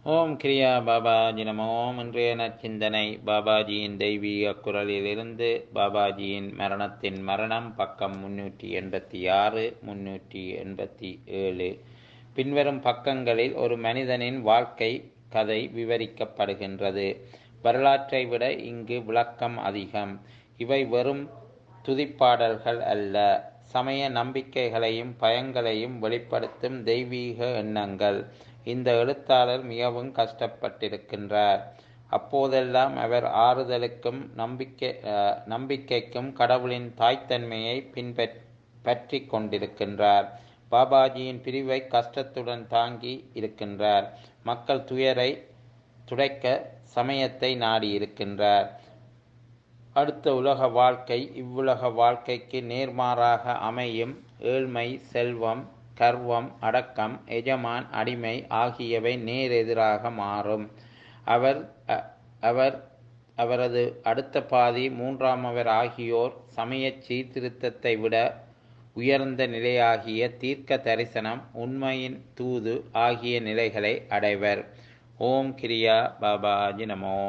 ஓம் கிரியா பாபாஜி நமோ இன்றைய நற்சிந்தனை பாபாஜியின் தெய்வீக குரலிலிருந்து பாபாஜியின் மரணத்தின் மரணம் பக்கம் முன்னூற்றி எண்பத்தி ஆறு முன்னூற்றி எண்பத்தி ஏழு பின்வரும் பக்கங்களில் ஒரு மனிதனின் வாழ்க்கை கதை விவரிக்கப்படுகின்றது வரலாற்றை விட இங்கு விளக்கம் அதிகம் இவை வெறும் துதிப்பாடல்கள் அல்ல சமய நம்பிக்கைகளையும் பயங்களையும் வெளிப்படுத்தும் தெய்வீக எண்ணங்கள் இந்த எழுத்தாளர் மிகவும் கஷ்டப்பட்டிருக்கின்றார் அப்போதெல்லாம் அவர் ஆறுதலுக்கும் நம்பிக்கை நம்பிக்கைக்கும் கடவுளின் தாய்த்தன்மையை பின்பற்றி கொண்டிருக்கின்றார் பாபாஜியின் பிரிவை கஷ்டத்துடன் தாங்கி இருக்கின்றார் மக்கள் துயரை துடைக்க சமயத்தை நாடி இருக்கின்றார் அடுத்த உலக வாழ்க்கை இவ்வுலக வாழ்க்கைக்கு நேர்மாறாக அமையும் ஏழ்மை செல்வம் கர்வம் அடக்கம் எஜமான் அடிமை ஆகியவை நேரெதிராக மாறும் அவர் அவர் அவரது அடுத்த பாதி மூன்றாம் அவர் ஆகியோர் சமய சீர்திருத்தத்தை விட உயர்ந்த நிலையாகிய தீர்க்க தரிசனம் உண்மையின் தூது ஆகிய நிலைகளை அடைவர் ஓம் கிரியா பாபாஜி நமோ